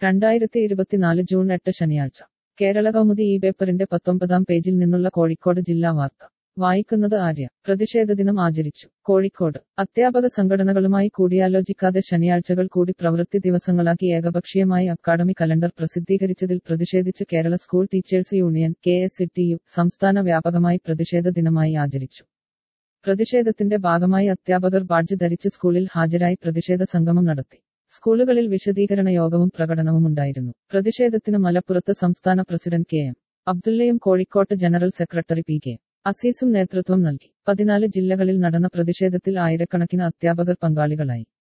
രണ്ടായിരത്തി ഇരുപത്തിനാല് ജൂൺ എട്ട് ശനിയാഴ്ച കേരള കൗമുദി ഈ പേപ്പറിന്റെ പത്തൊമ്പതാം പേജിൽ നിന്നുള്ള കോഴിക്കോട് ജില്ലാ വാർത്ത വായിക്കുന്നത് ആര്യ പ്രതിഷേധ ദിനം ആചരിച്ചു കോഴിക്കോട് അധ്യാപക സംഘടനകളുമായി കൂടിയാലോചിക്കാതെ ശനിയാഴ്ചകൾ കൂടി പ്രവൃത്തി ദിവസങ്ങളാക്കി ഏകപക്ഷീയമായി അക്കാഡമി കലണ്ടർ പ്രസിദ്ധീകരിച്ചതിൽ പ്രതിഷേധിച്ച് Kerala school teachers union K S സംസ്ഥാന വ്യാപകമായി പ്രതിഷേധ ദിനമായി ആചരിച്ചു പ്രതിഷേധത്തിന്റെ ഭാഗമായി അധ്യാപകർ ബാഡ്ജ് ധരിച്ച് സ്കൂളിൽ ഹാജരായി പ്രതിഷേധ സംഗമം നടത്തി സ്കൂളുകളിൽ വിശദീകരണ യോഗവും പ്രകടനവും ഉണ്ടായിരുന്നു പ്രതിഷേധത്തിന് മലപ്പുറത്ത് സംസ്ഥാന പ്രസിഡന്റ് കെ എം അബ്ദുള്ളയും കോഴിക്കോട്ട് ജനറൽ സെക്രട്ടറി പി കെ അസീസും നേതൃത്വം നൽകി പതിനാല് ജില്ലകളിൽ നടന്ന പ്രതിഷേധത്തിൽ ആയിരക്കണക്കിന് അധ്യാപകർ പങ്കാളികളായി